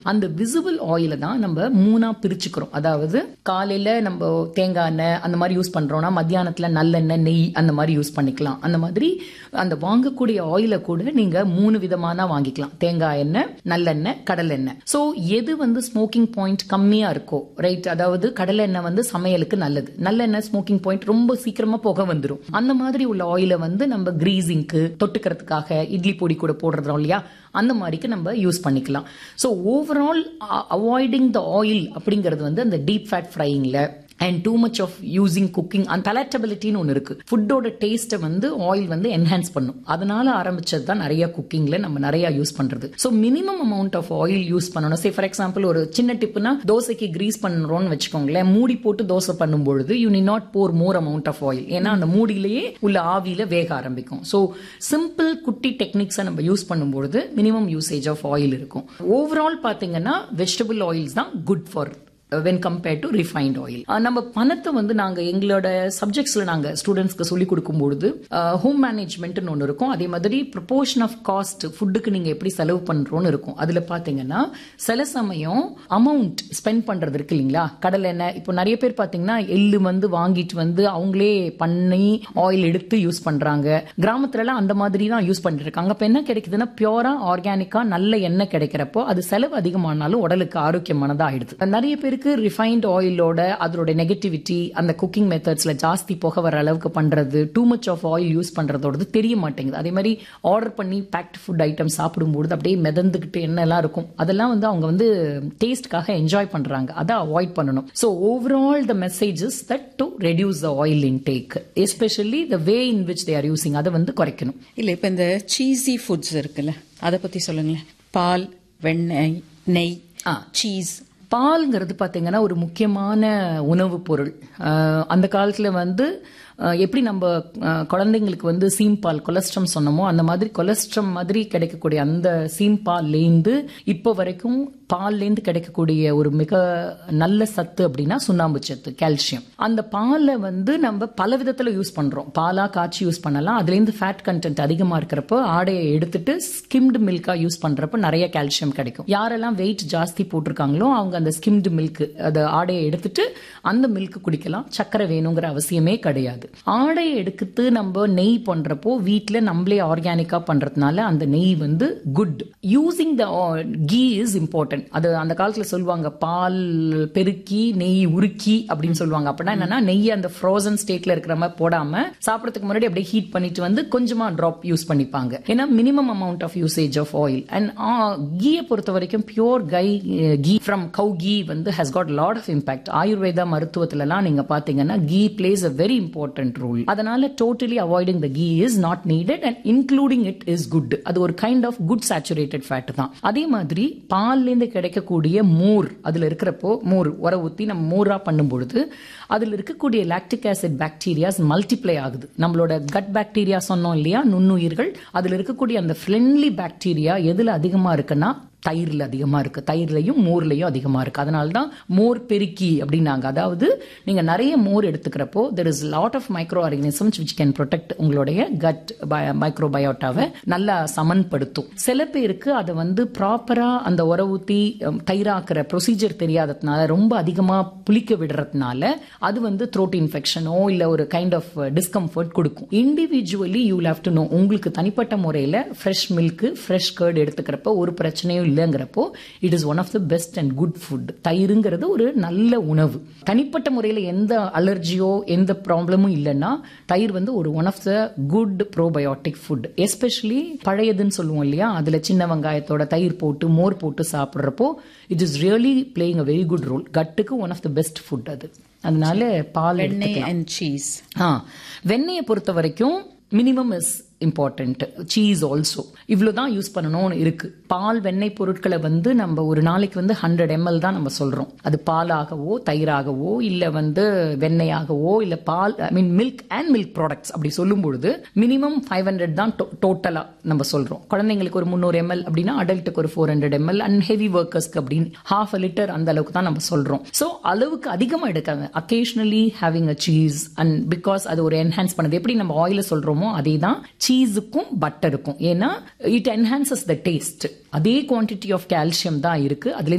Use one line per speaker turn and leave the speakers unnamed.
அந்த விசிபிள் ஆயில தான் நம்ம மூணா பிரிச்சுக்கிறோம் அதாவது காலையில நம்ம தேங்காய் எண்ணெய் அந்த மாதிரி யூஸ் பண்றோம்னா மத்தியானத்துல நல்லெண்ணெய் நெய் அந்த மாதிரி யூஸ் பண்ணிக்கலாம் அந்த மாதிரி அந்த வாங்கக்கூடிய ஆயில கூட நீங்க மூணு விதமான வாங்கிக்கலாம் தேங்காய் எண்ணெய் நல்லெண்ணெய் கடல் எண்ணெய் சோ எது வந்து ஸ்மோக்கிங் பாயிண்ட் கம்மியா இருக்கோ ரைட் அதாவது கடல் எண்ணெய் வந்து சமையலுக்கு நல்லது நல்லெண்ணெய் ஸ்மோக்கிங் பாயிண்ட் ரொம்ப சீக்கிரமா புகை வந்துடும் அந்த மாதிரி உள்ள ஆயில வந்து நம்ம கிரீசிங்க்கு தொட்டுக்கிறதுக்காக இட்லி பொடி கூட போடுறோம் இல்லையா அந்த மாதிரிக்கு நம்ம யூஸ் பண்ணிக்கலாம் so overall avoiding the oil அப்படிங்கிறது வந்து அந்த டீப் ஃபேட் ஃப்ரையிங்ல and too much of using cooking அந்த பலட்டபிலிட்டின்னு ஒன்று இருக்கு ஃபுட்டோட டேஸ்ட்டை வந்து ஆயில் வந்து என்ஹான்ஸ் பண்ணும் அதனால ஆரம்பிச்சது தான் நிறைய குக்கிங்ல நம்ம நிறைய யூஸ் பண்றது so minimum amount of oil use பண்ணணும் சே ஃபார் எக்ஸாம்பிள் ஒரு சின்ன டிப்னா தோசைக்கு கிரீஸ் பண்ணுறோம்னு வச்சுக்கோங்களேன் மூடி போட்டு தோசை பண்ணும்பொழுது you need not pour more amount of oil ஏன்னா அந்த மூடியிலேயே உள்ள ஆவியில வேக ஆரம்பிக்கும் ஸோ சிம்பிள் குட்டி டெக்னிக்ஸை நம்ம யூஸ் பண்ணும்பொழுது மினிமம் யூசேஜ் ஆஃப் ஆயில் இருக்கும் ஓவரால் பார்த்தீங்கன்னா வெஜிடபிள் ஆயில்ஸ் தான் good for when compared to refined oil நம்ம பணத்தை வந்து நாங்க எங்களோட சப்ஜெக்ட்ஸ்ல நாங்க ஸ்டூடெண்ட்ஸ்க்கு சொல்லி கொடுக்கும்பொழுது ஹோம் மேனேஜ்மெண்ட்னு ஒன்று இருக்கும் அதே மாதிரி ப்ரொபோர்ஷன் ஆஃப் காஸ்ட் ஃபுட்டுக்கு நீங்க எப்படி செலவு பண்றோம்னு இருக்கும் அதுல பாத்தீங்கன்னா சில சமயம் அமௌண்ட் ஸ்பெண்ட் பண்றது இருக்கு இல்லைங்களா கடல் எண்ணெய் இப்போ நிறைய பேர் பாத்தீங்கன்னா எள்ளு வந்து வாங்கிட்டு வந்து அவங்களே பண்ணி ஆயில் எடுத்து யூஸ் பண்றாங்க கிராமத்துல எல்லாம் அந்த மாதிரி தான் யூஸ் பண்ணிட்டு இருக்காங்க அப்ப என்ன கிடைக்குதுன்னா பியூரா ஆர்கானிக்கா நல்ல எண்ணெய் கிடைக்கிறப்போ அது செலவு அதிகமானாலும் உடலுக்கு ஆரோக்கியமானதா ஆயிடுது நிறைய பேருக்கு இருக்கு ரிஃபைன்ட் ஆயிலோட அதோட நெகட்டிவிட்டி அந்த குக்கிங் மெத்தட்ஸ்ல ஜாஸ்தி புகை வர அளவுக்கு பண்றது too much of oil use பண்றதோடது தெரிய மாட்டேங்குது அதே மாதிரி ஆர்டர் பண்ணி பேக்ட் ஃபுட் ஐட்டம் சாப்பிடும்போது அப்படியே மிதந்துக்கிட்டு என்னெல்லாம் இருக்கும் அதெல்லாம் வந்து அவங்க வந்து டேஸ்ட்காக என்ஜாய் பண்றாங்க அதை அவாய்ட் பண்ணணும் so overall the messages that to reduce the oil intake especially the way in which they are using அதை வந்து குறைக்கணும்
இல்ல இப்ப இந்த சீசி ஃபுட்ஸ் இருக்குல்ல அதை பத்தி சொல்லுங்களேன் பால் வெண்ணெய் நெய் சீஸ்
பால்ங்கிறது பார்த்தீங்கன்னா ஒரு முக்கியமான உணவுப் பொருள் அந்த காலத்தில் வந்து எப்படி நம்ம குழந்தைங்களுக்கு வந்து சீம்பால் கொலஸ்ட்ரம் சொன்னோமோ அந்த மாதிரி கொலஸ்ட்ரம் மாதிரி கிடைக்கக்கூடிய அந்த சீம்பால்லேருந்து இப்போ வரைக்கும் பால்லேருந்து கிடைக்கக்கூடிய ஒரு மிக நல்ல சத்து அப்படின்னா சுண்ணாம்பு சத்து கால்சியம் அந்த பாலை வந்து நம்ம பல விதத்தில் யூஸ் பண்றோம் பாலா காய்ச்சி யூஸ் பண்ணலாம் அதுலேருந்து ஃபேட் கண்டென்ட் அதிகமாக இருக்கிறப்போ ஆடையை எடுத்துட்டு ஸ்கிம்டு மில்கா யூஸ் பண்றப்ப நிறைய கால்சியம் கிடைக்கும் யாரெல்லாம் வெயிட் ஜாஸ்தி போட்டிருக்காங்களோ அவங்க அந்த ஸ்கிம்டு மில்க் அதை ஆடையை எடுத்துட்டு அந்த மில்க் குடிக்கலாம் சக்கரை வேணுங்கிற அவசியமே கிடையாது ஆடையை எடுத்து நம்ம நெய் பண்றப்போ வீட்டில் நம்மளே ஆர்கானிக்கா பண்றதுனால அந்த நெய் வந்து good using the ghee is important அது அந்த காலத்துல சொல்லுவாங்க பால் பெருக்கி நெய் உருக்கி அப்படின்னு சொல்லுவாங்க அப்படின்னா என்னன்னா நெய் அந்த ஃப்ரோசன் ஸ்டேட்ல இருக்கிற மாதிரி போடாம சாப்பிடறதுக்கு முன்னாடி அப்படியே ஹீட் பண்ணிட்டு வந்து கொஞ்சமா ட்ராப் யூஸ் பண்ணிப்பாங்க ஏன்னா minimum amount of usage of oil and கீயை பொறுத்த வரைக்கும் பியோர் கை கீ ஃப்ரம் கவு கீ வந்து has got lot of impact Ayurveda மருத்துவத்திலலாம் நீங்க பாத்தீங்கன்னா ghee plays a very important role அதனால totally avoiding the ghee is not needed and including it is good அது ஒரு kind of good saturated fat தான் அதே மாதிரி பால்லேருந்து கிடைக்கக்கூடிய மோர் அதுல இருக்கிறப்போ மோர் உர ஊத்தி நம்ம மோரா பண்ணும் பொழுது அதுல இருக்கக்கூடிய லாக்டிக் ஆசிட் பாக்டீரியாஸ் மல்டிப்ளை ஆகுது நம்மளோட கட் பாக்டீரியா சொன்னோம் இல்லையா நுண்ணுயிர்கள் அதுல இருக்கக்கூடிய அந்த ஃப்ரெண்ட்லி பாக்டீரியா எதுல அதிகமா இருக்குன்னா தயிர்ல அதிகமா இருக்கு தயிர்லையும் மோர்லயும் அதிகமா இருக்கு அதனால தான் மோர் பெருக்கி அப்படின்னாங்க அதாவது நீங்க நிறைய மோர் எடுத்துக்கிறப்போ there is lot of micro organisms which can protect உங்களுடைய கட் மைக்ரோபயோட்டாவை நல்லா சமன்படுத்தும் சில பேருக்கு அதை வந்து ப்ராப்பரா அந்த உர ஊத்தி தயிராக்குற ப்ரொசீஜர் தெரியாததுனால ரொம்ப அதிகமா புளிக்க விடுறதுனால அது வந்து த்ரோட் இன்ஃபெக்ஷனோ இல்ல ஒரு கைண்ட் ஆஃப் டிஸ்கம்ஃபர்ட் கொடுக்கும் individually you have to know உங்களுக்கு தனிப்பட்ட முறையில ஃப்ரெஷ் மில்க் ஃப்ரெஷ் கர்ட் எடுத்துக்கிறப்ப ஒரு பிரச்சனையும் இல்லைங்கிறப்போ it is one of the best and good food தயிருங்கிறது ஒரு நல்ல உணவு தனிப்பட்ட முறையில் எந்த அலர்ஜியோ எந்த ப்ராப்ளமும் இல்லைன்னா தயிர் வந்து ஒரு one of the good probiotic food especially பழையதுன்னு சொல்லுவோம் இல்லையா அதுல சின்ன வெங்காயத்தோட தயிர் போட்டு மோர் போட்டு சாப்பிட்றப்போ it is really playing a very good role கட்டுக்கு one of the best food அது அதனால பால்
வெண்ணெய் அண்ட் சீஸ்
ஆ வெண்ணெயை பொறுத்த வரைக்கும் minimum is important cheese also இவ்வளவுதான் யூஸ் பண்ணணும்னு இருக்கு பால் வெண்ணெய் பொருட்களை வந்து நம்ம ஒரு நாளைக்கு வந்து ஹண்ட்ரட் எம்எல் தான் நம்ம சொல்றோம் அது பாலாகவோ தயிராகவோ இல்ல வந்து வெண்ணெயாகவோ இல்ல பால் I mean milk and milk products அப்படி சொல்லும் பொழுது மினிமம் ஃபைவ் ஹண்ட்ரட் தான் டோட்டலா நம்ம சொல்றோம் குழந்தைங்களுக்கு ஒரு முந்நூறு எம்எல் அப்படின்னா அடல்ட்டுக்கு ஒரு four hundred ML and heavy ஒர்க்கர்ஸ்க்கு அப்படின்னு ஹாஃப் அ லிட்டர் அந்த அளவுக்கு தான் நம்ம சொல்றோம் ஸோ அளவுக்கு அதிகமா எடுக்காங்க occasionally having a cheese and because அது ஒரு என்ஹான்ஸ் பண்ணுது எப்படி நம்ம ஆயில சொல்றோமோ அதே தான் சீஸுக்கும் பட்டருக்கும் ஏன்னா இட் என்ஹான்சஸ் த டேஸ்ட் அதே குவான்டிட்டி ஆஃப் கால்சியம் தான் இருக்கு அதுல